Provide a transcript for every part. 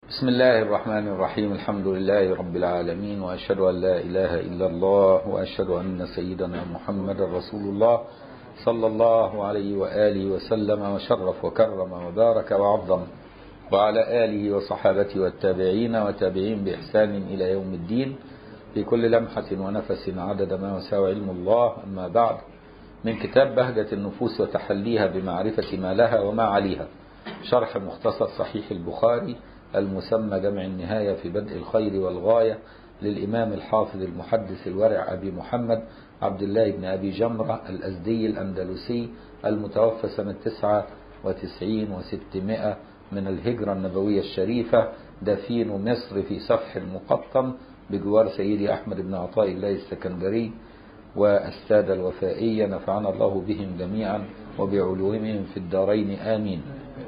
بسم الله الرحمن الرحيم الحمد لله رب العالمين وأشهد أن لا إله إلا الله وأشهد أن سيدنا محمد رسول الله صلى الله عليه وآله وسلم وشرف وكرم وبارك وعظم وعلى آله وصحابته والتابعين وتابعين بإحسان إلى يوم الدين في كل لمحة ونفس عدد ما وساوى علم الله أما بعد من كتاب بهجة النفوس وتحليها بمعرفة ما لها وما عليها شرح مختصر صحيح البخاري المسمى جمع النهاية في بدء الخير والغاية للإمام الحافظ المحدث الورع أبي محمد عبد الله بن أبي جمرة الأزدي الأندلسي المتوفى سنة 99 وستمائة من الهجرة النبوية الشريفة دفين مصر في سفح المقطم بجوار سيدي أحمد بن عطاء الله السكندري والسادة الوفائية نفعنا الله بهم جميعا وبعلومهم في الدارين آمين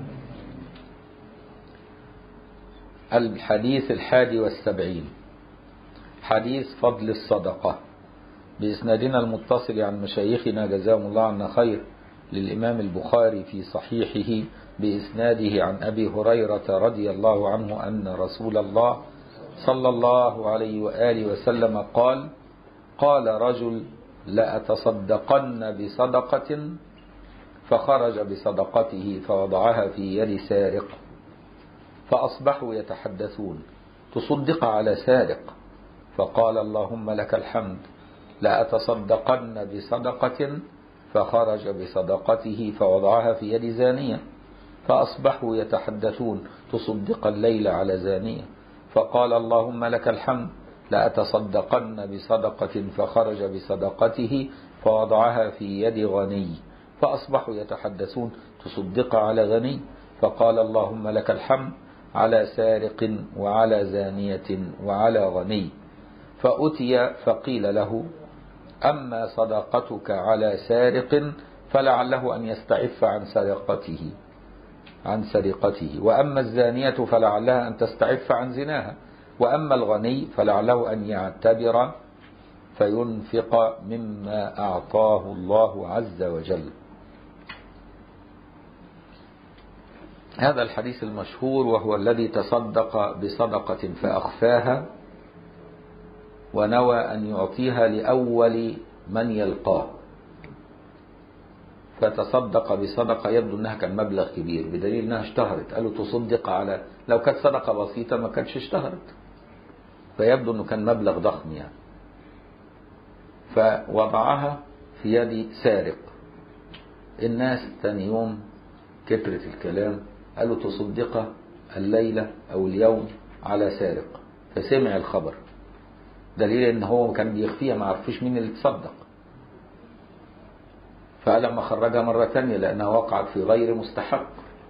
الحديث الحادي والسبعين حديث فضل الصدقة بإسنادنا المتصل عن مشايخنا جزاهم الله عنا خير للإمام البخاري في صحيحه بإسناده عن أبي هريرة رضي الله عنه أن رسول الله صلى الله عليه وآله وسلم قال قال رجل لأتصدقن بصدقة فخرج بصدقته فوضعها في يد سارق فأصبحوا يتحدثون تصدق على سارق فقال اللهم لك الحمد لأتصدقن بصدقة فخرج بصدقته فوضعها في يد زانية فأصبحوا يتحدثون تصدق الليل على زانية فقال اللهم لك الحمد لأتصدقن بصدقة فخرج بصدقته فوضعها في يد غني فأصبحوا يتحدثون تصدق على غني فقال اللهم لك الحمد على سارق وعلى زانية وعلى غني فأتي فقيل له أما صدقتك على سارق فلعله أن يستعف عن سرقته عن سرقته وأما الزانية فلعلها أن تستعف عن زناها وأما الغني فلعله أن يعتبر فينفق مما أعطاه الله عز وجل هذا الحديث المشهور وهو الذي تصدق بصدقة فأخفاها ونوى أن يعطيها لأول من يلقاه فتصدق بصدقة يبدو أنها كان مبلغ كبير بدليل أنها اشتهرت قالوا تصدق على لو كانت صدقة بسيطة ما كانتش اشتهرت فيبدو أنه كان مبلغ ضخم يعني فوضعها في يد سارق الناس ثاني يوم كترت الكلام قالوا تصدق الليلة أو اليوم على سارق فسمع الخبر دليل ان هو كان بيخفيها ما عرفوش مين اللي تصدق فلما خرجها مرة تانية لأنها وقعت في غير مستحق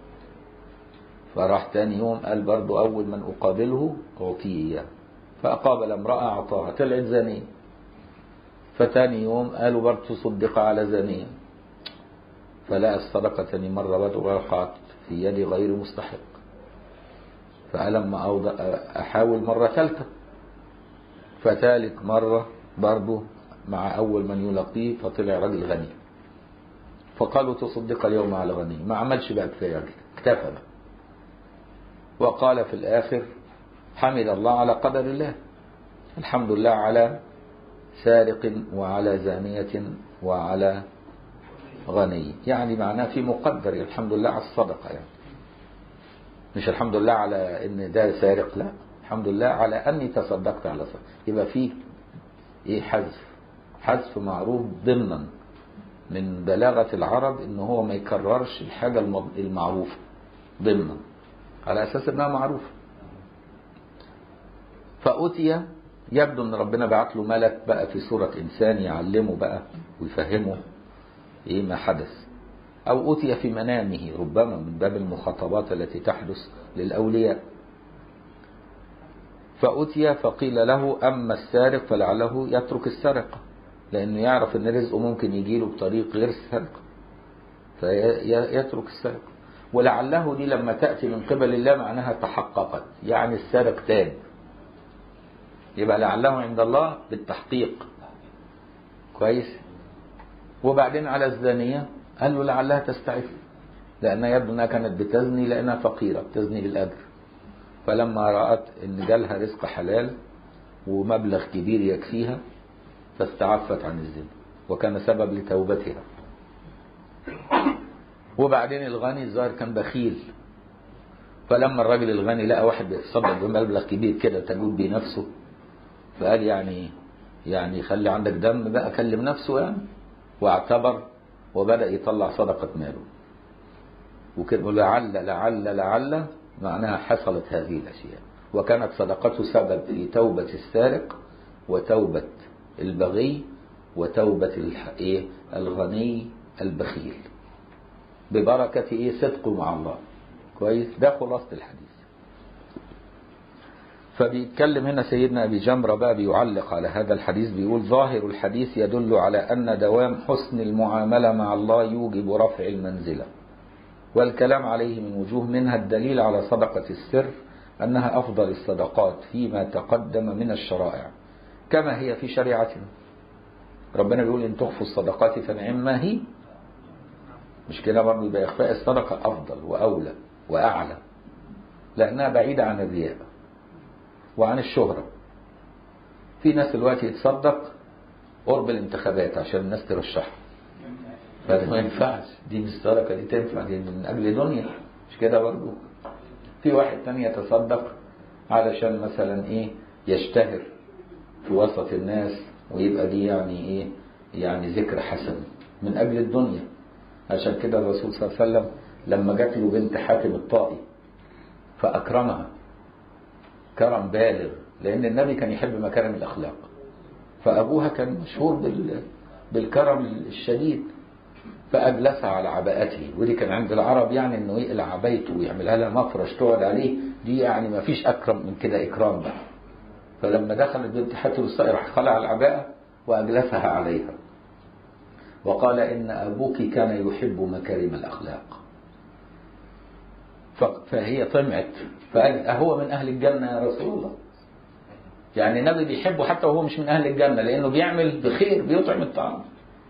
فراح تاني يوم قال برضو أول من أقابله أعطيه إياه فأقابل امرأة أعطاها طلعت زانية فتاني يوم قالوا برضو تصدق على زانية فلقى الصدقة تاني مرة برضو وقعت في يد غير مستحق فقال لما أحاول مرة ثالثة فثالث مرة برضه مع أول من يلاقيه فطلع راجل غني فقالوا تصدق اليوم على غني ما عملش بقى كفاية راجل اكتفى بقى وقال في الآخر حمد الله على قدر الله الحمد لله على سارق وعلى زانية وعلى غني يعني معناه في مقدر الحمد لله على الصدقة يعني مش الحمد لله على ان ده سارق لا الحمد لله على اني تصدقت على صدقة يبقى في ايه حذف حذف معروف ضمنا من بلاغة العرب ان هو ما يكررش الحاجة المعروفة ضمنا على اساس انها معروفة فأتي يبدو ان ربنا بعت له ملك بقى في صورة انسان يعلمه بقى ويفهمه ايه ما حدث او اتي في منامه ربما من باب المخاطبات التي تحدث للاولياء فأتي فقيل له أما السارق فلعله يترك السرقة لأنه يعرف أن رزقه ممكن يجيله بطريق غير السرقة فيترك السرقة ولعله دي لما تأتي من قبل الله معناها تحققت يعني السارق تاب يبقى لعله عند الله بالتحقيق كويس وبعدين على الزانية قال له لعلها تستعف لأنها يبدو أنها كانت بتزني لأنها فقيرة بتزني بالأجر فلما رأت ان جالها رزق حلال ومبلغ كبير يكفيها فاستعفت عن الزنا وكان سبب لتوبتها وبعدين الغني الظاهر كان بخيل فلما الراجل الغني لقى واحد بيتصدق بمبلغ كبير كده تجود بيه نفسه فقال يعني يعني خلي عندك دم بقى كلم نفسه يعني واعتبر وبدأ يطلع صدقة ماله وكده لعل لعل لعل معناها حصلت هذه الأشياء وكانت صدقته سبب في توبة السارق وتوبة البغي وتوبة الح- إيه؟ الغني البخيل ببركة إيه صدقه مع الله كويس ده خلاصة الحديث فبيتكلم هنا سيدنا أبي جمرة بقى بيعلق على هذا الحديث بيقول ظاهر الحديث يدل على أن دوام حسن المعاملة مع الله يوجب رفع المنزلة والكلام عليه من وجوه منها الدليل على صدقة السر أنها أفضل الصدقات فيما تقدم من الشرائع كما هي في شريعتنا ربنا بيقول إن تخفوا الصدقات فنعم ما هي مش كده برضه يبقى إخفاء الصدقة أفضل وأولى وأعلى لأنها بعيدة عن الرياء وعن الشهرة في ناس دلوقتي يتصدق قرب الانتخابات عشان الناس ترشحها فده ما ينفعش دي مش صدقة دي تنفع دي من أجل دنيا مش كده برضه في واحد تاني يتصدق علشان مثلا ايه يشتهر في وسط الناس ويبقى دي يعني ايه يعني ذكر حسن من أجل الدنيا عشان كده الرسول صلى الله عليه وسلم لما جات له بنت حاتم الطائي فأكرمها كرم بالغ لأن النبي كان يحب مكارم الأخلاق فأبوها كان مشهور بال بالكرم الشديد فأجلسها على عباءته ودي كان عند العرب يعني إنه يقلع عبايته ويعملها لها مفرش تقعد عليه دي يعني ما فيش أكرم من كده إكرام بقى فلما دخلت بنت حاتم الصائر راح خلع العباءة وأجلسها عليها وقال إن أبوك كان يحب مكارم الأخلاق فهي طمعت فقال أهو من أهل الجنة يا رسول الله يعني النبي بيحبه حتى وهو مش من أهل الجنة لأنه بيعمل بخير بيطعم الطعام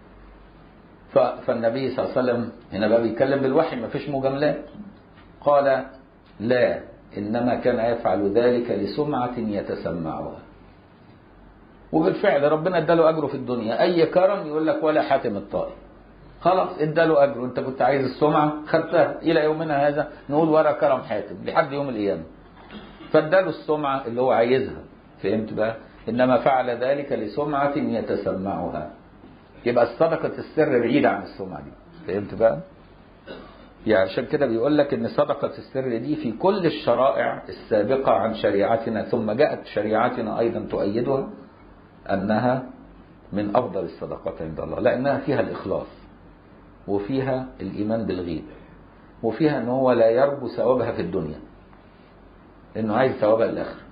فالنبي صلى الله عليه وسلم هنا بقى بيتكلم بالوحي ما فيش مجاملات قال لا إنما كان يفعل ذلك لسمعة يتسمعها وبالفعل ربنا اداله أجره في الدنيا أي كرم يقول لك ولا حاتم الطائي خلاص اداله أجره أنت كنت عايز السمعة خدتها إلى يومنا هذا نقول ورا كرم حاتم لحد يوم القيامة فاداله السمعة اللي هو عايزها فهمت بقى إنما فعل ذلك لسمعة يتسمعها يبقى صدقة السر بعيدة عن السمعة دي فهمت بقى يعني عشان كده بيقول لك ان صدقة السر دي في كل الشرائع السابقة عن شريعتنا ثم جاءت شريعتنا ايضا تؤيدها انها من افضل الصدقات عند الله لانها فيها الاخلاص وفيها الايمان بالغيب وفيها ان هو لا يرجو ثوابها في الدنيا انه عايز ثوابها الاخره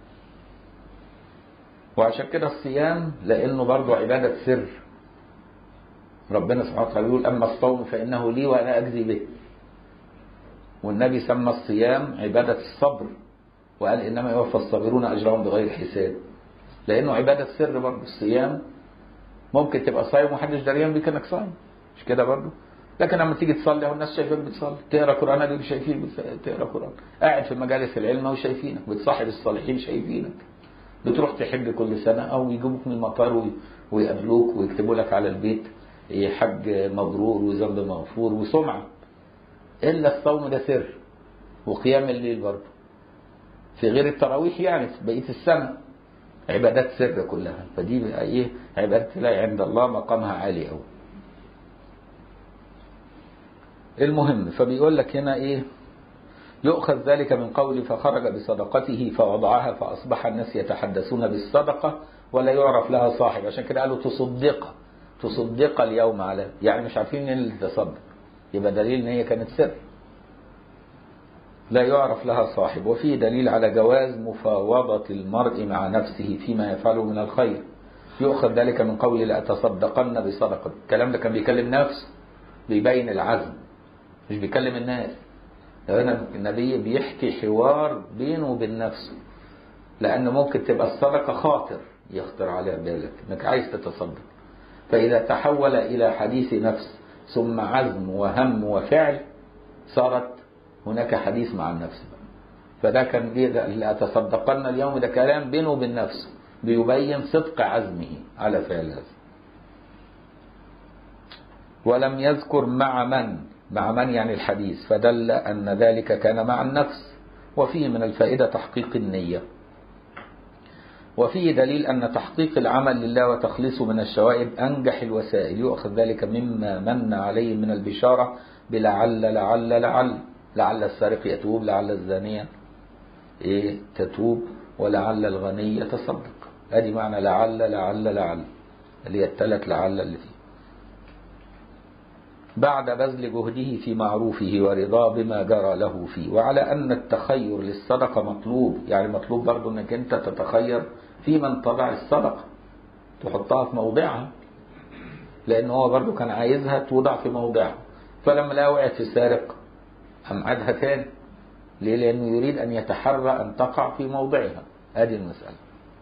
وعشان كده الصيام لانه برضه عبادة سر ربنا سبحانه وتعالى يقول أما الصوم فإنه لي وأنا أجزي به والنبي سمى الصيام عبادة الصبر وقال إنما يوفى الصابرون أجرهم بغير حساب لأنه عبادة سر برضه الصيام ممكن تبقى صايم ومحدش دريان بيك إنك صايم مش كده برضه لكن لما تيجي تصلي والناس شايفاك بتصلي تقرا قران دول شايفين تقرا قران قاعد في مجالس العلم وشايفينك بتصاحب الصالحين شايفينك بتروح تحج كل سنه او يجيبوك من المطار ويقابلوك ويكتبوا لك على البيت حج مبرور وذنب مغفور وسمعة إلا الصوم ده سر وقيام الليل برضه في غير التراويح يعني في بقية السنة عبادات سر كلها فدي بقى إيه عبادة تلاقي عند الله مقامها عالي أوي المهم فبيقول لك هنا إيه يؤخذ ذلك من قول فخرج بصدقته فوضعها فأصبح الناس يتحدثون بالصدقة ولا يعرف لها صاحب عشان كده قالوا تصدقها تصدق اليوم على يعني مش عارفين مين اللي تصدق يبقى دليل ان هي كانت سر لا يعرف لها صاحب وفيه دليل على جواز مفاوضة المرء مع نفسه فيما يفعله من الخير يؤخذ ذلك من قول لأتصدقن بصدقة الكلام ده كان بيكلم نفسه بيبين العزم مش بيكلم الناس هنا النبي بيحكي حوار بينه وبين نفسه لأن ممكن تبقى الصدقة خاطر يخطر على بالك انك عايز تتصدق فإذا تحول إلى حديث نفس ثم عزم وهم وفعل صارت هناك حديث مع النفس فده كان لأتصدقن اليوم ده كلام بينه وبين نفسه بيبين صدق عزمه على فعل هذا ولم يذكر مع من مع من يعني الحديث فدل أن ذلك كان مع النفس وفيه من الفائدة تحقيق النية وفيه دليل أن تحقيق العمل لله وتخليصه من الشوائب أنجح الوسائل يؤخذ ذلك مما من عليه من البشارة بلعل لعل لعل لعل السارق يتوب لعل الزانية إيه تتوب ولعل الغني يتصدق ادي معنى لعل لعل لعل اللي هي الثلاث لعل اللي فيه بعد بذل جهده في معروفه ورضاه بما جرى له فيه وعلى أن التخير للصدقة مطلوب يعني مطلوب برضو أنك أنت تتخير في من طبع الصدقة تحطها في موضعها لأن هو برضو كان عايزها توضع في موضعها فلما لا وقعت في سارق أمعدها تاني ليه لأنه يريد أن يتحرى أن تقع في موضعها هذه المسألة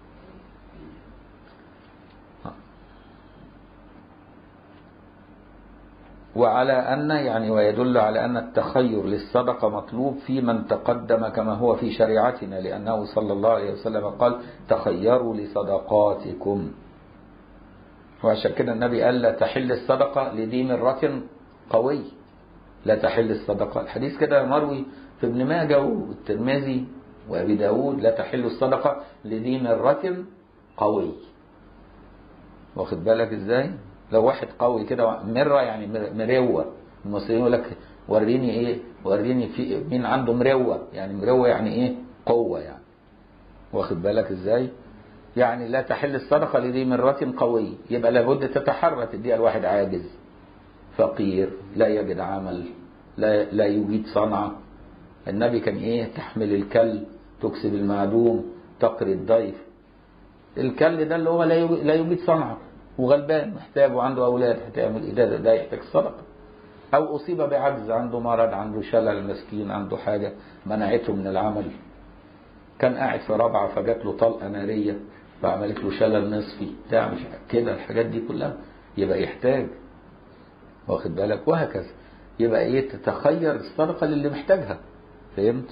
وعلى أن يعني ويدل على أن التخير للصدقة مطلوب في من تقدم كما هو في شريعتنا لأنه صلى الله عليه وسلم قال تخيروا لصدقاتكم وعشان كده النبي قال لا تحل الصدقة لذي مرة قوي لا تحل الصدقة الحديث كده مروي في ابن ماجه والترمذي وابي داود لا تحل الصدقة لذي مرة قوي واخد بالك ازاي لو واحد قوي كده مرة يعني مروة المصريين يقول لك وريني ايه وريني في مين عنده مروة يعني مروة يعني ايه قوة يعني واخد بالك ازاي يعني لا تحل الصدقة لذي مرة قوي يبقى لابد تتحرى تديها لواحد عاجز فقير لا يجد عمل لا لا يجيد صنعة النبي كان ايه تحمل الكل تكسب المعدوم تقري الضيف الكل ده اللي هو لا يجيد صنعة وغلبان محتاج وعنده أولاد هتعمل إيه ده ده يحتاج صدقة أو أصيب بعجز عنده مرض عنده شلل مسكين عنده حاجة منعته من العمل كان قاعد في رابعة فجات له طلقة نارية فعملت له شلل نصفي بتاع مش كده الحاجات دي كلها يبقى يحتاج واخد بالك وهكذا يبقى ايه تتخير الصدقة للي محتاجها فهمت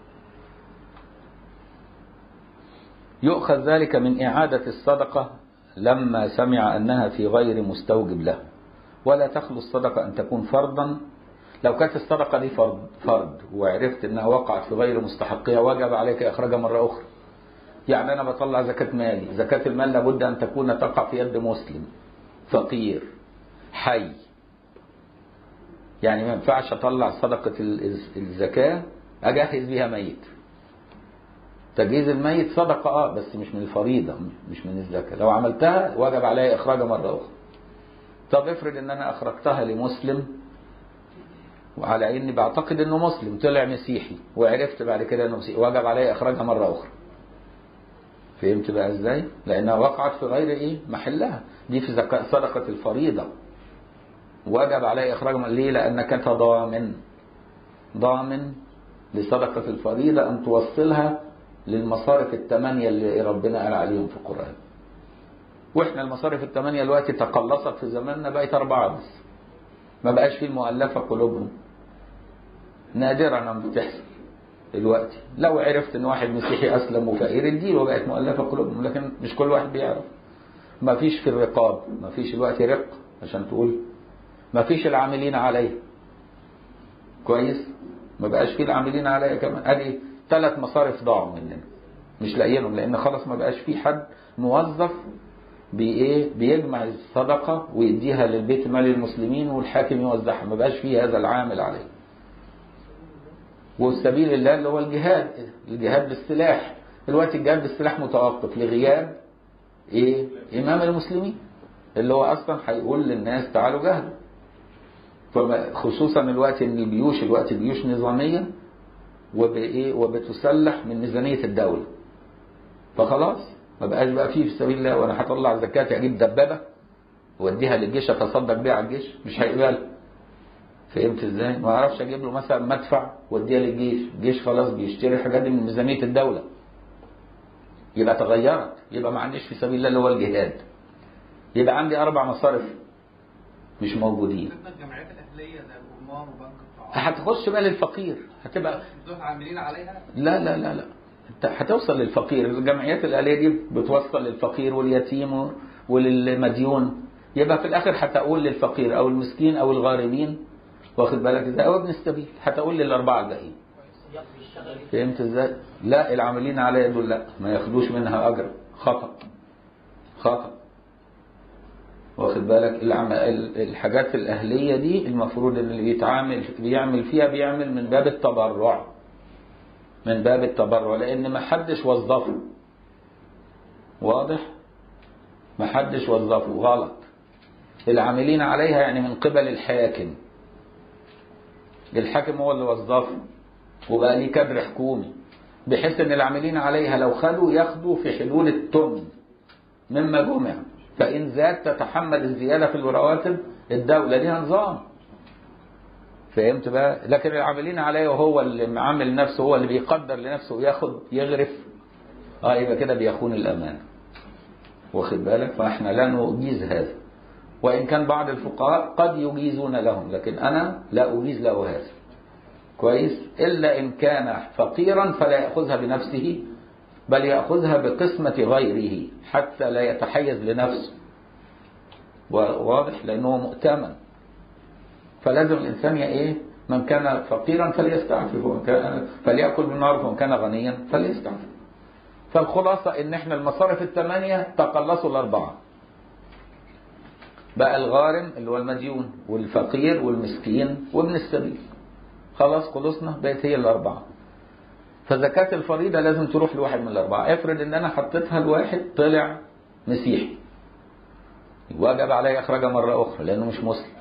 يؤخذ ذلك من إعادة الصدقة لما سمع أنها في غير مستوجب له ولا تخلو الصدقة أن تكون فرضا لو كانت الصدقة دي فرض, فرض وعرفت أنها وقعت في غير مستحقها وجب عليك إخراجها مرة أخرى يعني أنا بطلع زكاة مالي زكاة المال لابد أن تكون تقع في يد مسلم فقير حي يعني ما ينفعش أطلع صدقة الزكاة أجهز بيها ميت تجهيز الميت صدقة اه بس مش من الفريضة مش من الزكاة لو عملتها وجب علي إخراجها مرة أخرى طب افرض ان انا اخرجتها لمسلم وعلى اني بعتقد انه مسلم طلع مسيحي وعرفت بعد كده انه مسيحي وجب علي اخراجها مرة اخرى فهمت بقى ازاي لانها وقعت في غير ايه محلها دي في زكاة صدقة الفريضة وجب علي اخراجها ليه لانك انت ضامن ضامن لصدقة الفريضة ان توصلها للمصارف الثمانية اللي ربنا قال عليهم في القرآن واحنا المصارف الثمانية دلوقتي تقلصت في زماننا بقت أربعة بس ما بقاش فيه المؤلفة قلوبهم نادرا ما بتحصل دلوقتي لو عرفت ان واحد مسيحي اسلم وفقير اديله بقت مؤلفة قلوبهم لكن مش كل واحد بيعرف ما فيش في الرقاب ما فيش الوقت رق عشان تقول ما فيش العاملين عليه كويس ما بقاش فيه العاملين عليه كمان ادي ثلاث مصارف ضاعوا مننا مش لاقيينهم لان خلاص ما بقاش في حد موظف بايه بيجمع الصدقه ويديها للبيت مال المسلمين والحاكم يوزعها ما بقاش فيه هذا العامل عليه والسبيل الله اللي هو الجهاد الجهاد بالسلاح دلوقتي الجهاد بالسلاح متوقف لغياب ايه امام المسلمين اللي هو اصلا هيقول للناس تعالوا جاهدوا خصوصا الوقت ان الجيوش الوقت جيوش نظاميه وبايه وبتسلح من ميزانيه الدوله فخلاص ما بقاش بقى فيه في سبيل الله وانا هطلع زكاتي اجيب دبابه واديها للجيش اتصدق بيها على الجيش مش هيقبل فهمت ازاي؟ ما اعرفش اجيب له مثلا مدفع واديها للجيش، الجيش خلاص بيشتري الحاجات دي من ميزانيه الدوله. يبقى تغيرت، يبقى ما عنديش في سبيل الله اللي هو الجهاد. يبقى عندي اربع مصارف مش موجودين بالنسبه للجمعيات الاهليه زي الامار وبنك الطعام هتخش بقى للفقير هتبقى دول عاملين عليها لا لا لا لا انت هتوصل للفقير الجمعيات الآلية دي بتوصل للفقير واليتيم وللمديون يبقى في الآخر هتقول للفقير أو المسكين أو الغارمين واخد بالك ازاي أو ابن السبيل هتقول للأربعة الباقيين فهمت ازاي؟ لا العاملين عليها دول لا ما ياخدوش منها أجر خطأ خطأ واخد بالك العم... ال- الحاجات الأهلية دي المفروض ان اللي بيتعامل بيعمل فيها بيعمل من باب التبرع من باب التبرع لان ما حدش وظفه واضح ما حدش وظفه غلط العاملين عليها يعني من قبل الحاكم الحاكم هو اللي وظفه وبقى ليه كادر حكومي بحيث ان العاملين عليها لو خدوا ياخدوا في حدود التمن مما جمع فإن زاد تتحمل الزيادة في الرواتب الدولة ليها نظام فهمت بقى لكن العاملين عليه وهو اللي عامل نفسه هو اللي بيقدر لنفسه وياخد يغرف اه يبقى كده بيخون الأمانة واخد بالك فاحنا لا نجيز هذا وإن كان بعض الفقهاء قد يجيزون لهم لكن أنا لا أجيز له هذا كويس إلا إن كان فقيرا فلا يأخذها بنفسه بل يأخذها بقسمة غيره حتى لا يتحيز لنفسه واضح لأنه مؤتمن فلازم الإنسان يا إيه من كان فقيرا فليستعفف ومن كان فليأكل بالمعروف ومن كان غنيا فليستعفف فالخلاصة إن إحنا المصارف الثمانية تقلصوا الأربعة بقى الغارم اللي هو المديون والفقير والمسكين وابن السبيل خلاص خلصنا بقت هي الأربعة فزكاة الفريضة لازم تروح لواحد من الأربعة افرض إن أنا حطيتها لواحد طلع مسيحي وجب علي إخراجها مرة أخرى لأنه مش مسلم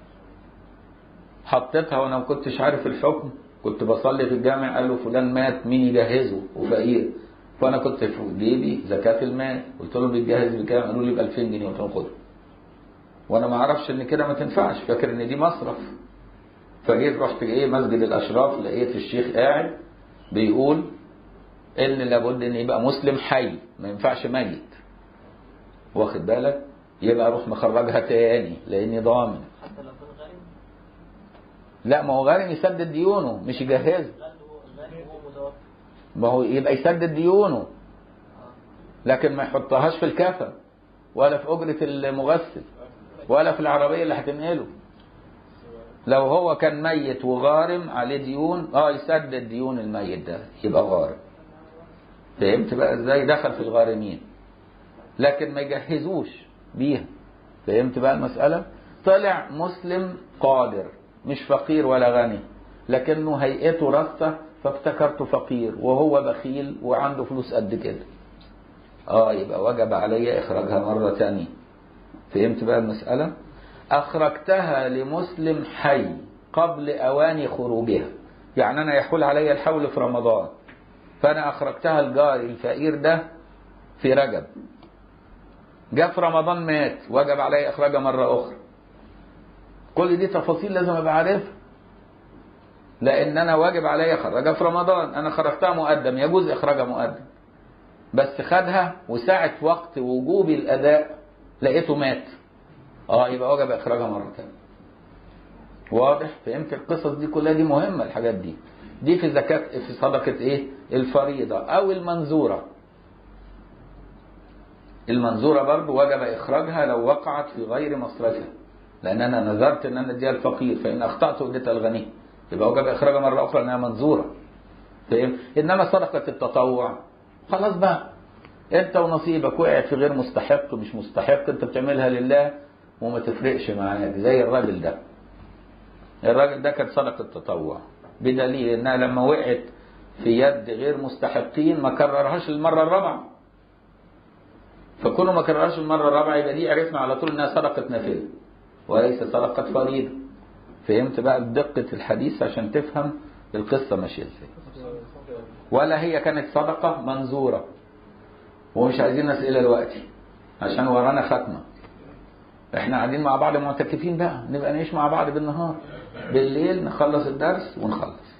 حطيتها وأنا ما كنتش عارف الحكم كنت بصلي في الجامع قالوا فلان مات مين يجهزه وفقير فأنا كنت في جيبي زكاة المال قلت لهم بيتجهز بكام قالوا لي ب 2000 جنيه قلت لهم خدوا وأنا ما أعرفش إن كده ما تنفعش فاكر إن دي مصرف فجيت رحت إيه مسجد الأشراف لقيت الشيخ قاعد بيقول ان لابد ان يبقى مسلم حي ما ينفعش ميت واخد بالك يبقى اروح مخرجها تاني لاني ضامن حتى لو كان غني لا ما هو غارم يسدد ديونه مش يجهزه لا هو غني وهو متوفى ما هو يبقى يسدد ديونه آه. لكن ما يحطهاش في الكفن ولا في أجرة المغسل ولا في العربية اللي هتنقله لو هو كان ميت وغارم عليه ديون اه يسدد ديون الميت ده يبقى غارم فهمت بقى ازاي دخل في الغارمين لكن ما يجهزوش بيها فهمت بقى المسألة طلع مسلم قادر مش فقير ولا غني لكنه هيئته رثة فافتكرته فقير وهو بخيل وعنده فلوس قد كده اه يبقى وجب علي اخراجها مرة تانية فهمت بقى المسألة اخرجتها لمسلم حي قبل اوان خروجها يعني انا يحول علي الحول في رمضان فانا اخرجتها لجاري الفقير ده في رجب جاء في رمضان مات وجب علي اخراجها مرة اخرى كل دي تفاصيل لازم ابقى عارفها لان انا واجب علي اخرجها في رمضان انا خرجتها مقدم يجوز اخراجها مقدم بس خدها وساعة وقت وجوب الاداء لقيته مات اه يبقى وجب اخراجها مرة تانية واضح فهمت القصص دي كلها دي مهمة الحاجات دي دي في زكاة في صدقة ايه الفريضة او المنزورة المنزورة برضو وجب اخراجها لو وقعت في غير مصرفها لان انا نذرت ان انا اديها الفقير فان اخطأت اديتها الغني يبقى وجب اخراجها مرة اخرى انها منزورة فاهم انما صدقة التطوع خلاص بقى انت ونصيبك وقعت في غير مستحق مش مستحق انت بتعملها لله وما تفرقش معاك زي الراجل ده الراجل ده كانت صدقة تطوع بدليل انها لما وقعت في يد غير مستحقين ما كررهاش المرة الرابعة فكونه ما كررهاش المرة الرابعة يبقى دي عرفنا على طول انها صدقة نافلة وليس صدقة فريضة فهمت بقى بدقة الحديث عشان تفهم القصة ماشية ازاي ولا هي كانت صدقة منزورة ومش عايزين أسئلة دلوقتي عشان ورانا ختمة احنا قاعدين مع بعض معتكفين بقى نبقى نعيش مع بعض بالنهار بالليل نخلص الدرس ونخلص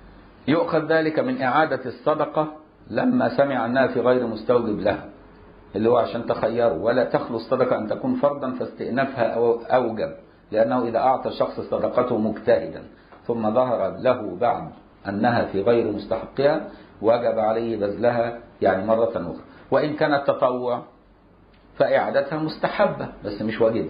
يؤخذ ذلك من إعادة الصدقة لما سمع أنها في غير مستوجب لها اللي هو عشان تخيره ولا تخلو الصدقة أن تكون فرضا فاستئنافها أو- أوجب لأنه إذا أعطى الشخص صدقته مجتهدا ثم ظهر له بعد أنها في غير مستحقها وجب عليه بذلها يعني مرة أخرى وإن كانت تطوع فإعادتها مستحبة بس مش واجبة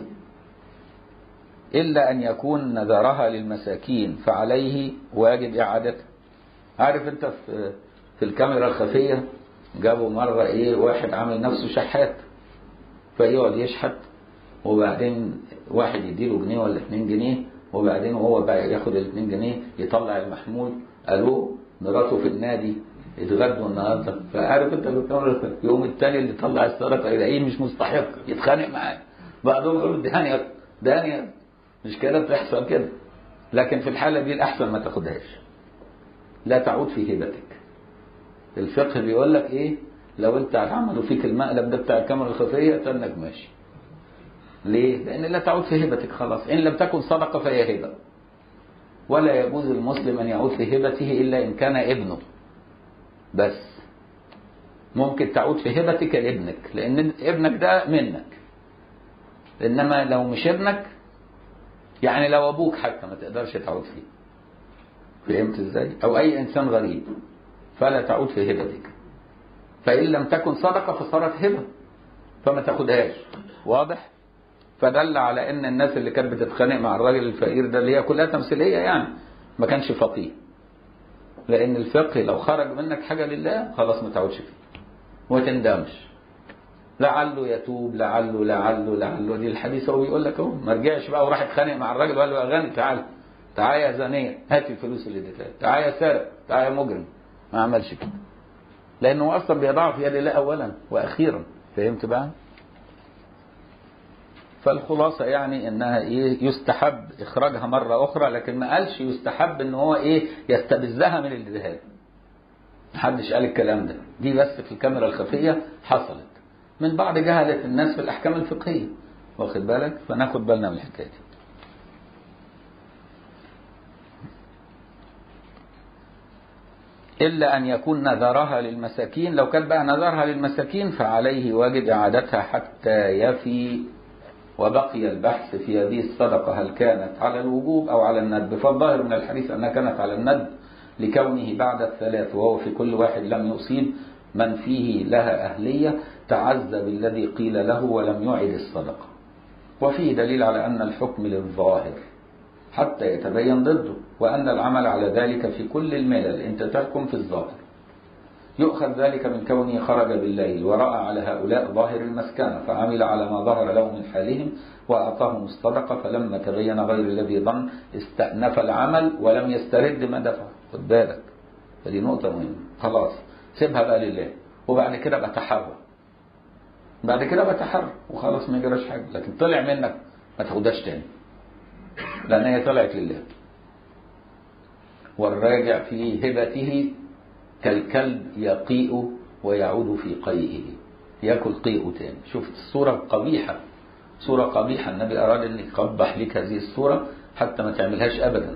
إلا أن يكون نذرها للمساكين فعليه واجب إعادتها عارف أنت في في الكاميرا الخفية جابوا مرة إيه واحد عامل نفسه شحات فيقعد يشحت وبعدين واحد يديله جنيه ولا اتنين جنيه وبعدين وهو بقى ياخد الاتنين جنيه يطلع المحمول الو مراته في النادي اتغدوا النهارده فعارف انت بالكاميرا يوم التاني اللي طلع الصدقه يلاقيه مش مستحق يتخانق معاه بعضهم يقول دانيا دانيا مش كده بتحصل كده لكن في الحاله دي الاحسن ما تاخدهاش لا تعود في هبتك الفقه بيقول لك ايه لو انت عملوا فيك المقلب ده بتاع الكاميرا الخفيه تنك ماشي ليه؟ لأن لا تعود في هبتك خلاص إن لم تكن صدقة فهي هبة ولا يجوز المسلم أن يعود في هبته إلا إن كان ابنه بس ممكن تعود في هبتك لابنك لأن ابنك ده منك إنما لو مش ابنك يعني لو أبوك حتى ما تقدرش تعود فيه فهمت إزاي؟ أو أي إنسان غريب فلا تعود في هبتك فإن لم تكن صدقة فصارت هبة فما تاخدهاش واضح؟ فدل على ان الناس اللي كانت بتتخانق مع الراجل الفقير ده اللي هي كلها تمثيليه يعني ما كانش فقيه لان الفقه لو خرج منك حاجه لله خلاص ما تعودش فيه وما تندمش لعله يتوب لعله لعله لعله دي الحديث هو بيقول لك اهو ما رجعش بقى وراح اتخانق مع الراجل وقال له يا غني تعال تعال يا زانيه هات الفلوس اللي اديتها لك. تعال يا سارق تعال يا مجرم ما عملش كده لانه اصلا بيضعه في يد الله اولا واخيرا فهمت بقى؟ فالخلاصة يعني انها ايه يستحب اخراجها مرة اخرى لكن ما قالش يستحب ان هو ايه يستبزها من الادهان محدش قال الكلام ده دي بس في الكاميرا الخفية حصلت من بعض جهلة الناس في الاحكام الفقهية واخد بالك فناخد بالنا من الحكاية دي إلا أن يكون نذرها للمساكين لو كان بقى نذرها للمساكين فعليه واجب إعادتها حتى يفي وبقي البحث في هذه الصدقة هل كانت على الوجوب أو على الندب فالظاهر من الحديث أنها كانت على الندب لكونه بعد الثلاث وهو في كل واحد لم يصيب من فيه لها أهلية تعزى بالذي قيل له ولم يعد الصدقة وفيه دليل على أن الحكم للظاهر حتى يتبين ضده وأن العمل على ذلك في كل الملل أنت تحكم في الظاهر يؤخذ ذلك من كونه خرج بالليل ورأى على هؤلاء ظاهر المسكنة فعمل على ما ظهر له من حالهم وأعطاهم الصدقة فلما تبين غير الذي ظن استأنف العمل ولم يسترد ما دفع خد بالك فدي نقطة مهمة خلاص سيبها بقى لله وبعد كده بتحرى بعد كده بتحرى وخلاص ما يجراش حاجة لكن طلع منك ما تاخدهاش تاني لأن هي طلعت لله والراجع في هبته كالكلب يقيء ويعود في قيئه ياكل قيئه تاني شوف الصورة قبيحة صورة قبيحة النبي أراد أن يقبح لك هذه الصورة حتى ما تعملهاش أبدا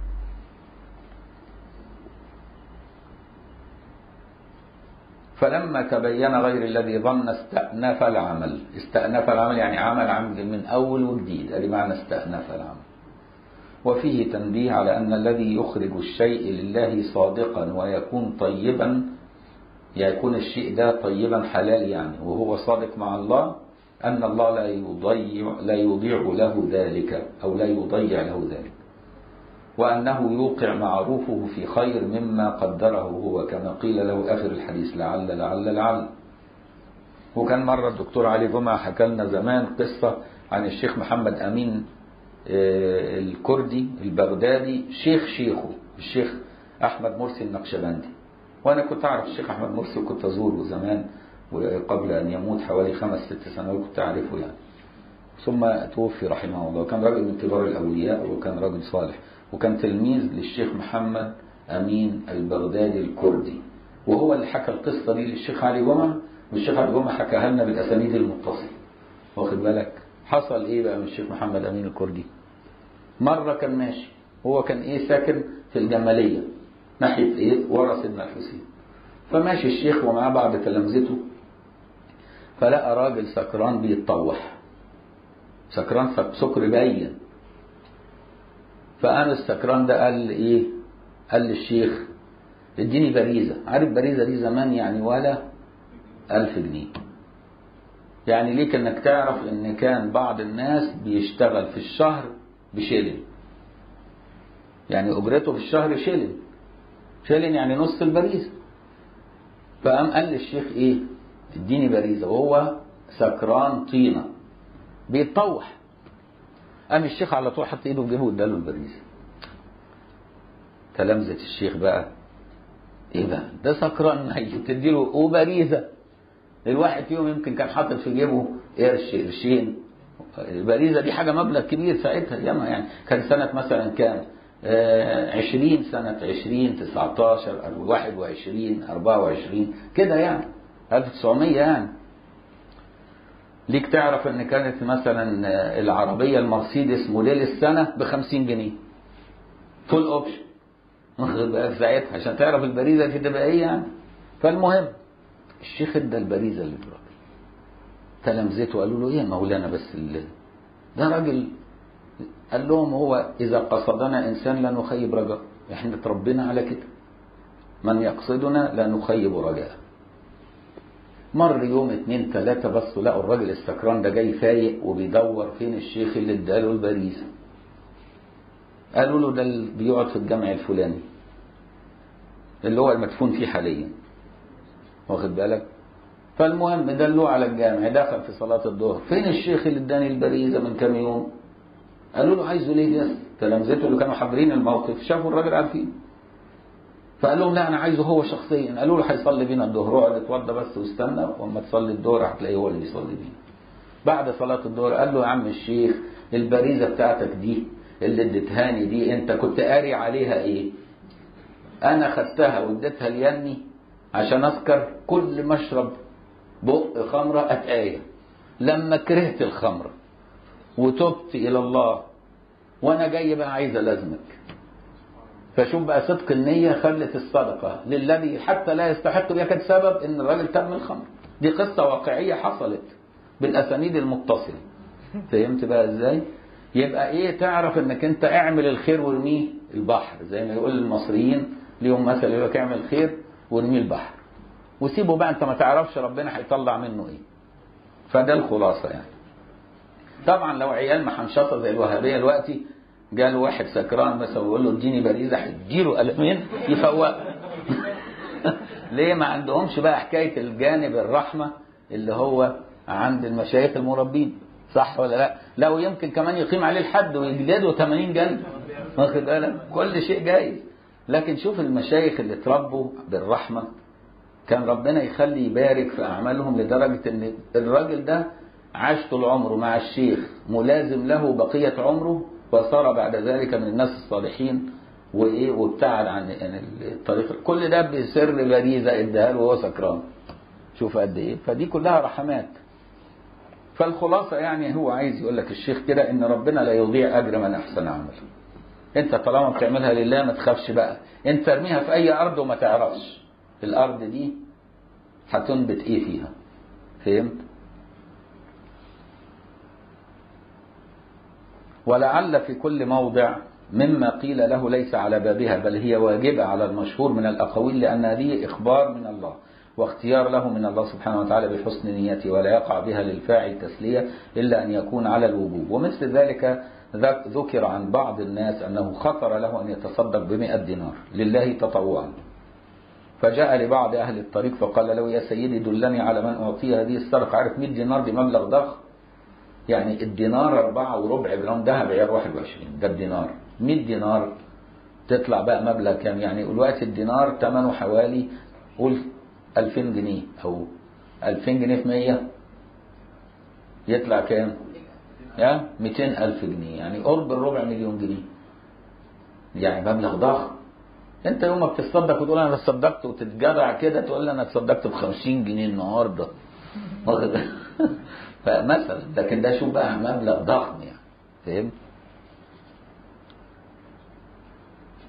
فلما تبين غير الذي ظن استأنف العمل استأنف العمل يعني عمل عمل من أول وجديد هذه معنى استأنف العمل وفيه تنبيه على أن الذي يخرج الشيء لله صادقا ويكون طيبا يكون الشيء ده طيبا حلال يعني وهو صادق مع الله أن الله لا يضيع لا يضيع له ذلك أو لا يضيع له ذلك وأنه يوقع معروفه في خير مما قدره هو كما قيل له آخر الحديث لعل لعل لعل وكان مرة الدكتور علي جمعة حكى لنا زمان قصة عن الشيخ محمد أمين الكردي البغدادي شيخ شيخه الشيخ أحمد مرسي النقشبندي وأنا كنت أعرف الشيخ أحمد مرسي وكنت أزوره زمان وقبل أن يموت حوالي خمس ست سنوات كنت أعرفه يعني ثم توفي رحمه الله كان راجل من كبار الأولياء وكان راجل صالح وكان تلميذ للشيخ محمد أمين البغدادي الكردي وهو اللي حكى القصة دي للشيخ علي جمعة والشيخ علي جمعة حكاها لنا بالأسانيد المتصلة واخد بالك حصل إيه بقى من الشيخ محمد أمين الكردي مرة كان ماشي هو كان إيه ساكن في الجمالية ناحية إيه ورا سيدنا الحسين فماشي الشيخ ومعاه بعض تلامذته فلقى راجل سكران بيتطوح سكران سك- سكر باين فقام السكران ده قال ايه قال للشيخ اديني باريزة عارف باريزة دي زمان يعني ولا ألف جنيه يعني ليك انك تعرف ان كان بعض الناس بيشتغل في الشهر بشيلن يعني اجرته في الشهر شيلن شيلن يعني نص البريزة فقام قال للشيخ ايه اديني باريزة وهو سكران طينة بيتطوح قام الشيخ على طول حط ايده في جيبه واداله البريزة تلامذة الشيخ بقى ايه ده ده سكران ميت تديله وبريزة الواحد فيهم يمكن كان حاطط في جيبه قرش قرشين البريزة دي حاجة مبلغ كبير ساعتها ياما يعني كان سنة مثلا كام آه، عشرين سنة عشرين تسعتاشر واحد وعشرين أربعة وعشرين كده يعني ألف تسعمية يعني ليك تعرف ان كانت مثلا آه، العربية المرسيدس موديل السنة بخمسين جنيه فول اوبشن واخد بالك ساعتها عشان تعرف البريزة دي تبقى ايه يعني فالمهم الشيخ ادى البريزة للراجل تلامذته قالوا له ايه يا مولانا بس ال- ده راجل قال لهم هو اذا قصدنا انسان لا نخيب رجاء احنا اتربينا على كده من يقصدنا لا نخيب رجاء مر يوم اتنين تلاتة بصوا لقوا الراجل السكران ده جاي فايق وبيدور فين الشيخ اللي اداله البريزة قالوا له ده اللي بيقعد في الجامع الفلاني اللي هو المدفون فيه حاليا واخد بالك فالمهم دلوه على الجامع دخل في صلاة الظهر فين الشيخ اللي اداني البريزة من كام يوم قالوا له عايزه ليه بس تلامذته اللي كانوا حاضرين الموقف شافوا الراجل عارفين فقال لهم لا انا عايزه هو شخصيا قالوا له هيصلي بينا الظهر اقعد اتوضى بس واستنى واما تصلي الظهر هتلاقيه هو اللي بيصلي بينا بعد صلاة الظهر قال له يا عم الشيخ البريزة بتاعتك دي اللي اديتهاني دي انت كنت قاري عليها ايه انا خدتها واديتها ليني عشان اسكر كل ما اشرب بق خمرة اتآية لما كرهت الخمرة وتبت الى الله وانا جاي بقى عايز الازمك فشوف بقى صدق النية خلت الصدقة للذي حتى لا يستحق بها كانت سبب ان الراجل تم الخمر دي قصة واقعية حصلت بالاسانيد المتصلة فهمت بقى ازاي يبقى ايه تعرف انك انت اعمل الخير وارميه البحر زي ما يقول المصريين ليهم مثل يقول لك اعمل خير وارميه البحر وسيبه بقى انت ما تعرفش ربنا هيطلع منه ايه فده الخلاصة يعني طبعا لو عيال محنشطة زي الوهابية دلوقتي جاله واحد سكران مثلا ويقول له اديني باريزة هيديله قلمين يفوق ليه ما عندهمش بقى حكاية الجانب الرحمة اللي هو عند المشايخ المربين صح ولا لا لو يمكن كمان يقيم عليه الحد ويجلده 80 جلد واخد بالك كل شيء جايز لكن شوف المشايخ اللي اتربوا بالرحمة كان ربنا يخلي يبارك في أعمالهم لدرجة أن الراجل ده عاش طول عمره مع الشيخ ملازم له بقية عمره وصار بعد ذلك من الناس الصالحين وإيه وابتعد عن عن الطريق كل ده بسر باريزة اداها له وهو سكران شوف قد إيه فدي كلها رحمات فالخلاصة يعني هو عايز يقول لك الشيخ كده إن ربنا لا يضيع أجر من أحسن عملا أنت طالما بتعملها لله ما تخافش بقى أنت ارميها في أي أرض وما تعرفش الأرض دي هتنبت إيه فيها فهمت؟ ولعل في كل موضع مما قيل له ليس على بابها بل هي واجبة على المشهور من الأقاويل لأن هذه إخبار من الله واختيار له من الله سبحانه وتعالى بحسن نيته ولا يقع بها للفاعل تسلية إلا أن يكون على الوجوب ومثل ذلك ذكر عن بعض الناس أنه خطر له أن يتصدق بمئة دينار لله تطوعا فجاء لبعض أهل الطريق فقال له يا سيدي دلني على من أعطي هذه السرقة عارف 100 دينار دي مبلغ ضخم يعني الدينار أربعة وربع جرام ذهب عيار 21 ده الدينار 100 دينار تطلع بقى مبلغ كام يعني دلوقتي الدينار ثمنه حوالي قول 2000 جنيه أو 2000 جنيه في 100 يطلع كام؟ يا 200 ألف جنيه يعني قرب الربع مليون جنيه يعني مبلغ ضخم انت يوم ما بتصدق وتقول انا تصدقت وتتجرع كده تقول لي انا تصدقت ب 50 جنيه النهارده واخد فمثلا لكن ده شوف بقى مبلغ ضخم يعني فهمت؟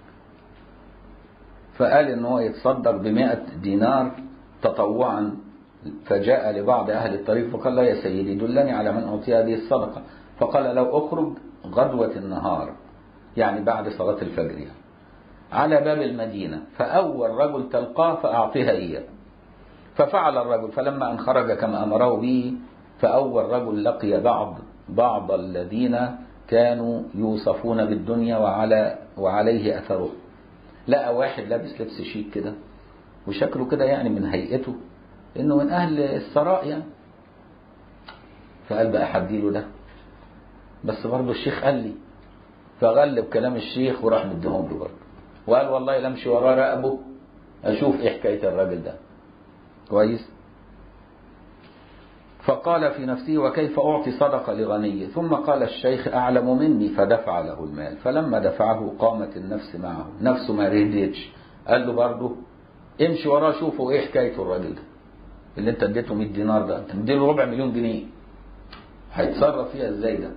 فقال ان هو يتصدق ب 100 دينار تطوعا فجاء لبعض أهل الطريق فقال لا يا سيدي دلني على من أعطي هذه الصدقة فقال لو أخرج غدوة النهار يعني بعد صلاة الفجر يعني على باب المدينة فأول رجل تلقاه فأعطيها إياه ففعل الرجل فلما أن خرج كما أمره به فأول رجل لقي بعض بعض الذين كانوا يوصفون بالدنيا وعلى وعليه أثره لقى واحد لابس لبس شيك كده وشكله كده يعني من هيئته انه من اهل الثراء يعني فقال بقى حديله ده بس برضه الشيخ قال لي فغلب كلام الشيخ وراح مديهم له برضه وقال والله لا امشي وراه راقبه اشوف ايه حكايه الراجل ده كويس فقال في نفسه وكيف أعطي صدقة لغني ثم قال الشيخ أعلم مني فدفع له المال فلما دفعه قامت النفس معه نفسه ما رهدتش قال له برضه امشي وراه شوفوا ايه حكايته الراجل ده اللي انت اديته 100 دينار ده انت مديله ربع مليون جنيه هيتصرف فيها ازاي ده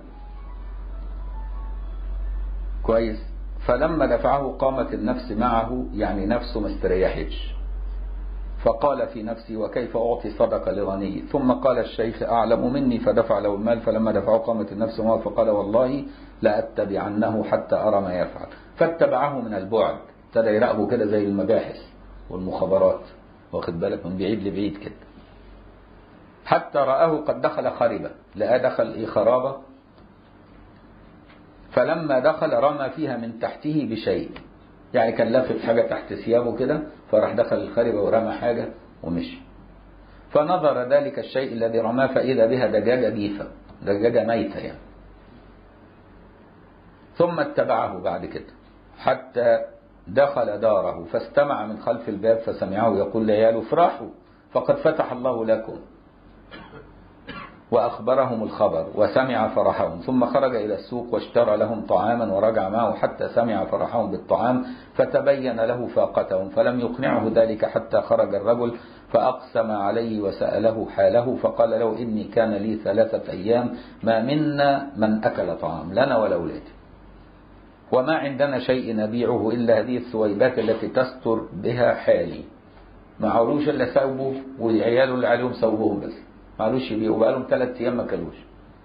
كويس فلما دفعه قامت النفس معه يعني نفسه ما استريحتش فقال في نفسي وكيف أعطي صدقة لغني ثم قال الشيخ أعلم مني فدفع له المال فلما دفعه قامت النفس معه فقال والله لأتبعنه حتى أرى ما يفعل فاتبعه من البعد ابتدى يراقبه كده زي المباحث والمخابرات واخد بالك من بعيد لبعيد كده حتى رآه قد دخل خربة لقى دخل إيه خرابة فلما دخل رمى فيها من تحته بشيء يعني كان لافت حاجة تحت ثيابه كده فراح دخل الخربة ورمى حاجة ومشي فنظر ذلك الشيء الذي رماه فإذا بها دجاجة جيفة دجاجة ميتة يعني ثم اتبعه بعد كده حتى دخل داره فاستمع من خلف الباب فسمعه يقول لعياله افرحوا فقد فتح الله لكم وأخبرهم الخبر وسمع فرحهم ثم خرج إلى السوق واشترى لهم طعاما ورجع معه حتى سمع فرحهم بالطعام فتبين له فاقتهم فلم يقنعه ذلك حتى خرج الرجل فأقسم عليه وسأله حاله فقال له إني كان لي ثلاثة أيام ما منا من أكل طعام لنا ولا أولادي وما عندنا شيء نبيعه إلا هذه الثويبات التي تستر بها حالي ما عروش إلا ثوبه وعياله اللي عليهم ثوبهم بس ما عروش يبيعوا بقالهم ثلاث أيام ما كلوش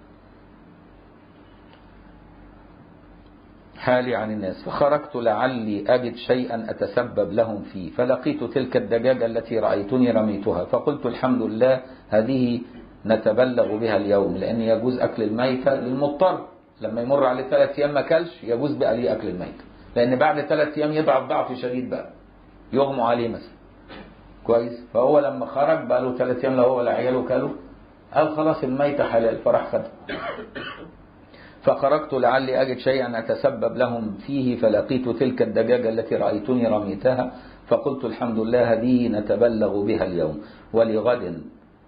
حالي عن الناس فخرجت لعلي أجد شيئا أتسبب لهم فيه فلقيت تلك الدجاجة التي رأيتني رميتها فقلت الحمد لله هذه نتبلغ بها اليوم لأن يجوز أكل الميتة للمضطر لما يمر عليه ثلاث أيام ما كلش يجوز بقى ليه أكل الميتة لأن بعد ثلاث أيام يضعف ضعف شديد بقى يغمى عليه مثلا كويس فهو لما خرج بقى له ثلاث أيام لا هو ولا عياله كلوا قال خلاص الميتة حلال فراح خدها فخرجت لعلي أجد شيئا أتسبب لهم فيه فلقيت تلك الدجاجة التي رأيتني رميتها فقلت الحمد لله هذه نتبلغ بها اليوم ولغد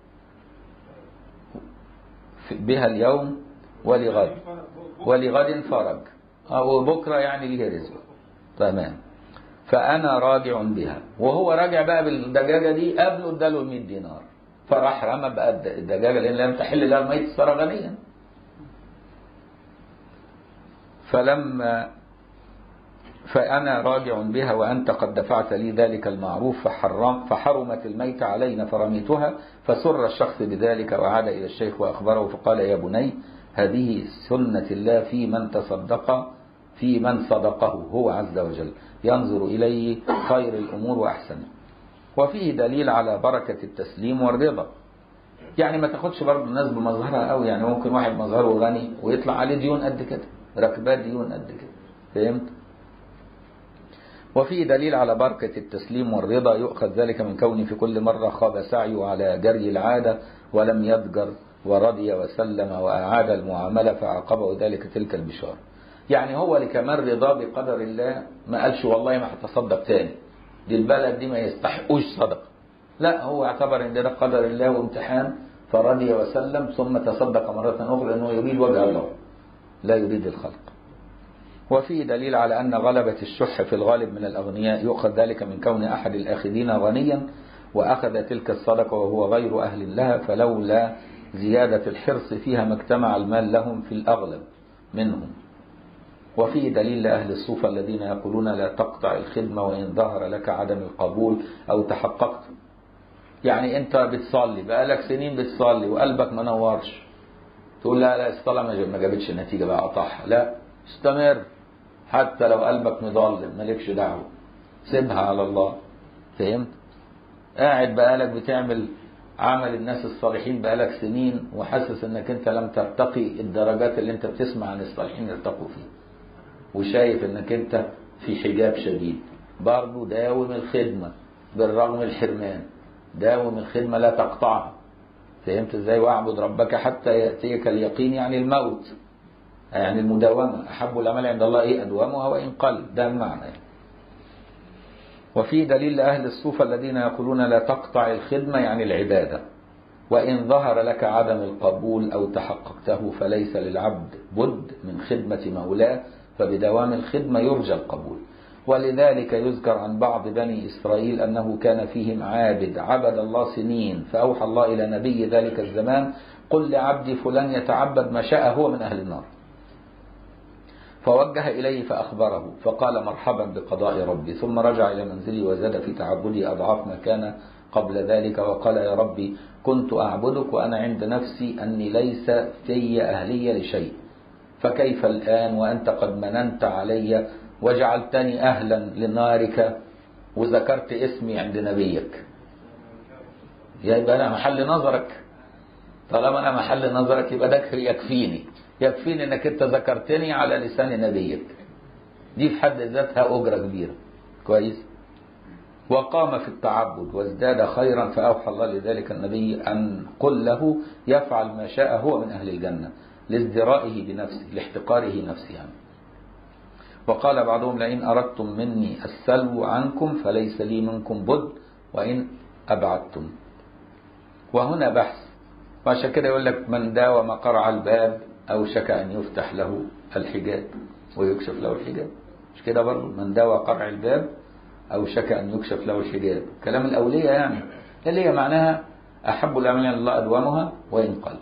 بها اليوم ولغد ولغد فرج أو بكرة يعني ليه رزق تمام فأنا راجع بها وهو راجع بقى بالدجاجة دي قبله اداله 100 دينار فراح رمى بقى الدجاجة لأن لم تحل لها الميت صار غنيا فلما فأنا راجع بها وأنت قد دفعت لي ذلك المعروف فحرم فحرمت الميت علينا فرميتها فسر الشخص بذلك وعاد إلى الشيخ وأخبره فقال يا بني هذه سنة الله في من تصدق في من صدقه هو عز وجل ينظر إليه خير الأمور وأحسنها وفيه دليل على بركة التسليم والرضا يعني ما تاخدش برضه الناس بمظهرها قوي يعني ممكن واحد مظهره غني ويطلع عليه ديون قد كده ركبات ديون قد كده فهمت وفي دليل على بركة التسليم والرضا يؤخذ ذلك من كونه في كل مرة خاب سعيه على جري العادة ولم يضجر ورضي وسلم وأعاد المعاملة فعاقبه ذلك تلك البشارة يعني هو لكمال رضا بقدر الله ما قالش والله ما هتصدق تاني دي البلد دي ما يستحقوش صدقة لا هو اعتبر ان ده قدر الله وامتحان فرضي وسلم ثم تصدق مرة أخرى أنه يريد وجه الله لا يريد الخلق وفيه دليل على أن غلبة الشح في الغالب من الأغنياء يؤخذ ذلك من كون أحد الآخذين غنيا وأخذ تلك الصدقة وهو غير أهل لها فلولا زيادة الحرص فيها ما اجتمع المال لهم في الأغلب منهم وفيه دليل لأهل الصوفة الذين يقولون لا تقطع الخدمة وإن ظهر لك عدم القبول أو تحققت يعني انت بتصلي بقالك سنين بتصلي وقلبك ما نورش تقول لا لا الصلاة ما ما جابتش نتيجة بقى قطعها لا استمر حتى لو قلبك مضلم مالكش دعوة سيبها على الله فهمت قاعد بقالك بتعمل عمل الناس الصالحين بقالك سنين وحاسس انك انت لم ترتقي الدرجات اللي انت بتسمع عن الصالحين يرتقوا فيها وشايف انك انت في حجاب شديد برضه داوم الخدمة بالرغم الحرمان داوم الخدمة لا تقطعها فهمت ازاي واعبد ربك حتى يأتيك اليقين يعني الموت يعني المداومة أحب الأعمال عند الله إيه أدومها وإن قل ده المعنى يعني. وفي دليل لأهل الصوفة الذين يقولون لا تقطع الخدمة يعني العبادة وإن ظهر لك عدم القبول أو تحققته فليس للعبد بد من خدمة مولاه فبدوام الخدمة يرجى القبول ولذلك يذكر عن بعض بني إسرائيل أنه كان فيهم عابد عبد الله سنين فأوحى الله إلى نبي ذلك الزمان قل لعبدي فلان يتعبد ما شاء هو من أهل النار فوجه إليه فأخبره فقال مرحبا بقضاء ربي ثم رجع إلى منزلي وزاد في تعبدي أضعاف ما كان قبل ذلك وقال يا ربي كنت أعبدك وأنا عند نفسي أني ليس في أهلي لشيء فكيف الآن وأنت قد مننت علي وجعلتني أهلا لنارك وذكرت اسمي عند نبيك يبقى أنا محل نظرك طالما أنا محل نظرك يبقى ده يكفيني يكفيني انك انت ذكرتني على لسان نبيك دي في حد ذاتها اجره كبيره كويس وقام في التعبد وازداد خيرا فاوحى الله لذلك النبي ان قل له يفعل ما شاء هو من اهل الجنه لازدرائه بنفسه لاحتقاره نفسه يعني. وقال بعضهم لئن اردتم مني السلو عنكم فليس لي منكم بد وان ابعدتم وهنا بحث وعشان كده يقول لك من داوم قرع الباب أوشك أن يفتح له الحجاب ويكشف له الحجاب مش كده برضه من داوى قرع الباب أوشك أن يكشف له الحجاب كلام الأولية يعني اللي هي معناها أحب الأعمال إلى الله أدومها وإن قل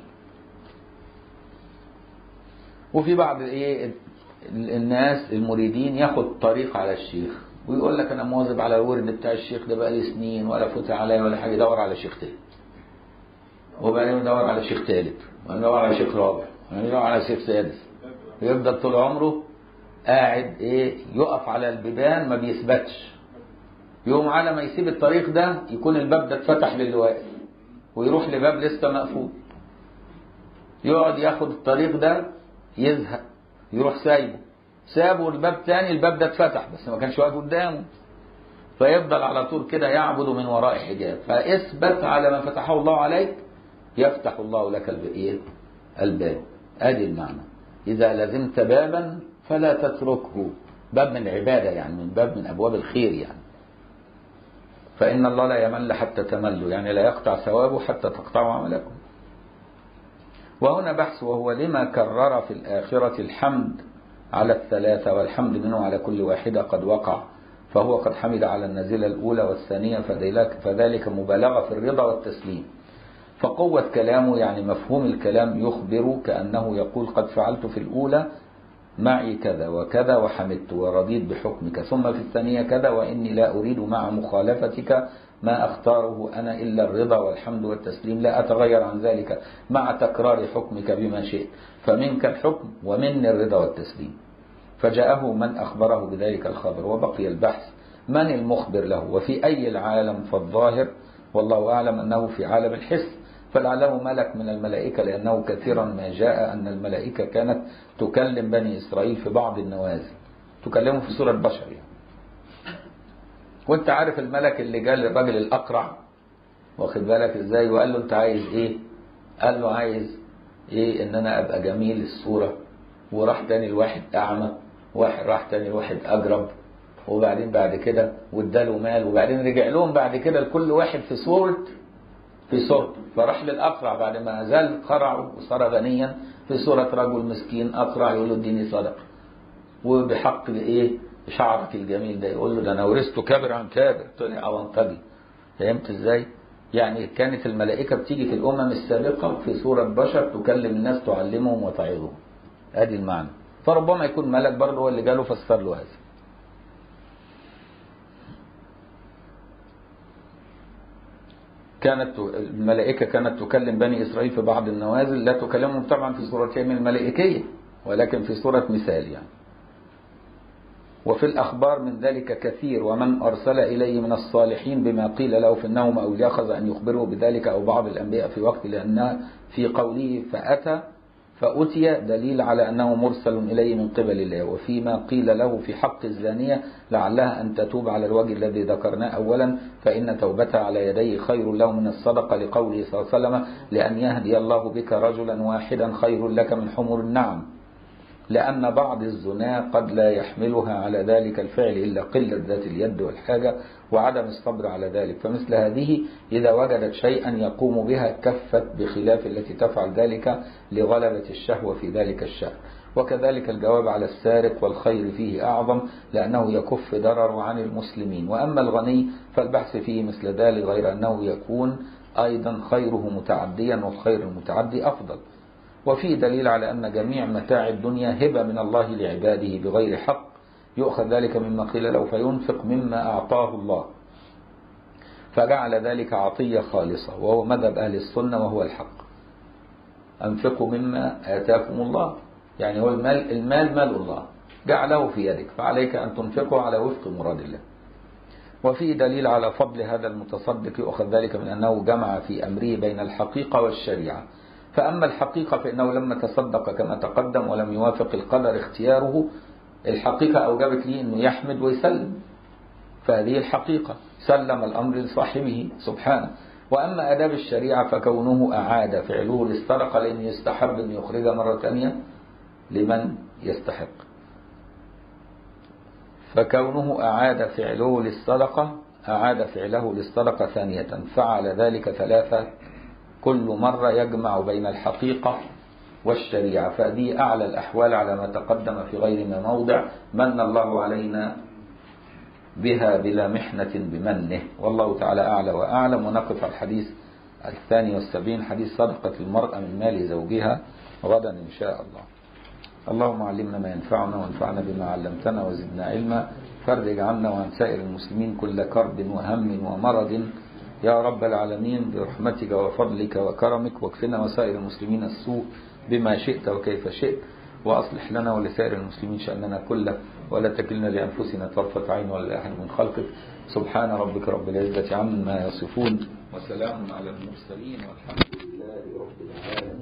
وفي بعض إيه الناس المريدين ياخد طريق على الشيخ ويقول لك أنا مواظب على الورد بتاع الشيخ ده بقالي سنين ولا فوت عليا ولا حاجة يدور على شيخ تاني وبعدين يدور على شيخ ثالث وبعدين يدور على شيخ رابع وبعدين يدور على شيخ سادس ويفضل طول عمره قاعد ايه يقف على البيبان ما بيثبتش يوم على ما يسيب الطريق ده يكون الباب ده اتفتح للي واقف ويروح لباب لسه مقفول يقعد ياخد الطريق ده يزهق يروح سايبه سابه الباب تاني الباب ده اتفتح بس ما كانش واقف قدامه فيفضل على طول كده يعبد من وراء حجاب فاثبت على ما فتحه الله عليك يفتح الله لك الايه الباب ادي المعنى اذا لزمت بابا فلا تتركه باب من العباده يعني من باب من ابواب الخير يعني فان الله لا يمل حتى تملوا يعني لا يقطع ثوابه حتى تقطعوا عملكم وهنا بحث وهو لما كرر في الآخرة الحمد على الثلاثة والحمد منه على كل واحدة قد وقع فهو قد حمد على النزلة الأولى والثانية فذلك, فذلك مبالغة في الرضا والتسليم فقوة كلامه يعني مفهوم الكلام يخبر كأنه يقول قد فعلت في الأولى معي كذا وكذا وحمدت ورضيت بحكمك ثم في الثانية كذا وإني لا أريد مع مخالفتك ما أختاره أنا إلا الرضا والحمد والتسليم لا أتغير عن ذلك مع تكرار حكمك بما شئت فمنك الحكم ومني الرضا والتسليم فجاءه من أخبره بذلك الخبر وبقي البحث من المخبر له وفي أي العالم فالظاهر والله أعلم أنه في عالم الحس فلعله ملك من الملائكة لأنه كثيرا ما جاء أن الملائكة كانت تكلم بني إسرائيل في بعض النوازل تكلمهم في سورة بشر يعني. وانت عارف الملك اللي جاء للراجل الأقرع واخد بالك ازاي وقال له انت عايز ايه قال له عايز ايه ان انا ابقى جميل الصورة وراح تاني الواحد اعمى واحد راح تاني الواحد اجرب وبعدين بعد كده واداله مال وبعدين رجع لهم بعد كده لكل واحد في صورة في صورته فراح للأقرع بعد ما زال قرع وصار غنيا في صورة رجل مسكين أقرع يقول له اديني صدقة وبحق ايه شعرك الجميل ده يقول له ده انا ورثته كابر عن كابر طلع اونطجي فهمت ازاي؟ يعني كانت الملائكة بتيجي في الأمم السابقة في صورة بشر تكلم الناس تعلمهم وتعظهم ادي المعنى فربما يكون ملك برضه هو اللي جاله فسر له هذا كانت الملائكة كانت تكلم بني إسرائيل في بعض النوازل لا تكلمهم طبعا في صورتهم الملائكية ولكن في صورة مثال يعني وفي الأخبار من ذلك كثير ومن أرسل إليه من الصالحين بما قيل له في النوم أو يأخذ أن يخبره بذلك أو بعض الأنبياء في وقت لأن في قوله فأتى فأتي دليل على أنه مرسل إليه من قبل الله وفيما قيل له في حق الزانية لعلها أن تتوب على الوجه الذي ذكرناه أولا فإن توبتها على يديه خير له من الصدقة لقوله صلى الله عليه وسلم لأن يهدي الله بك رجلا واحدا خير لك من حمر النعم لأن بعض الزنا قد لا يحملها على ذلك الفعل إلا قلة ذات اليد والحاجة وعدم الصبر على ذلك فمثل هذه إذا وجدت شيئا يقوم بها كفت بخلاف التي تفعل ذلك لغلبة الشهوة في ذلك الشهر وكذلك الجواب على السارق والخير فيه أعظم لأنه يكف ضرر عن المسلمين وأما الغني فالبحث فيه مثل ذلك غير أنه يكون أيضا خيره متعديا والخير المتعدي أفضل وفي دليل على أن جميع متاع الدنيا هبة من الله لعباده بغير حق يؤخذ ذلك مما قيل له فينفق مما أعطاه الله فجعل ذلك عطية خالصة وهو مذهب أهل السنة وهو الحق أنفقوا مما آتاكم الله يعني هو المال, المال مال الله جعله في يدك فعليك أن تنفقه على وفق مراد الله وفي دليل على فضل هذا المتصدق يؤخذ ذلك من أنه جمع في أمره بين الحقيقة والشريعة فأما الحقيقة فإنه لما تصدق كما تقدم ولم يوافق القدر اختياره الحقيقة أوجبت لي أنه يحمد ويسلم فهذه الحقيقة سلم الأمر لصاحبه سبحانه وأما أداب الشريعة فكونه أعاد فعله للسرقة لأن يستحب أن يخرج مرة ثانية لمن يستحق فكونه أعاد فعله للصدقة أعاد فعله للصدقة ثانية فعل ذلك ثلاثة كل مرة يجمع بين الحقيقة والشريعة فهذه أعلى الأحوال على ما تقدم في غير ما موضع من الله علينا بها بلا محنة بمنه والله تعالى أعلى وأعلم ونقف على الحديث الثاني والسبعين حديث صدقة المرأة من مال زوجها غدا إن شاء الله اللهم علمنا ما ينفعنا وانفعنا بما علمتنا وزدنا علما فرج عنا وعن سائر المسلمين كل كرب وهم ومرض يا رب العالمين برحمتك وفضلك وكرمك واكفنا وسائر المسلمين السوء بما شئت وكيف شئت وأصلح لنا ولسائر المسلمين شأننا كله ولا تكلنا لأنفسنا طرفة عين ولا لأحد من خلقك سبحان ربك رب العزة عما يصفون وسلام على المرسلين والحمد لله رب العالمين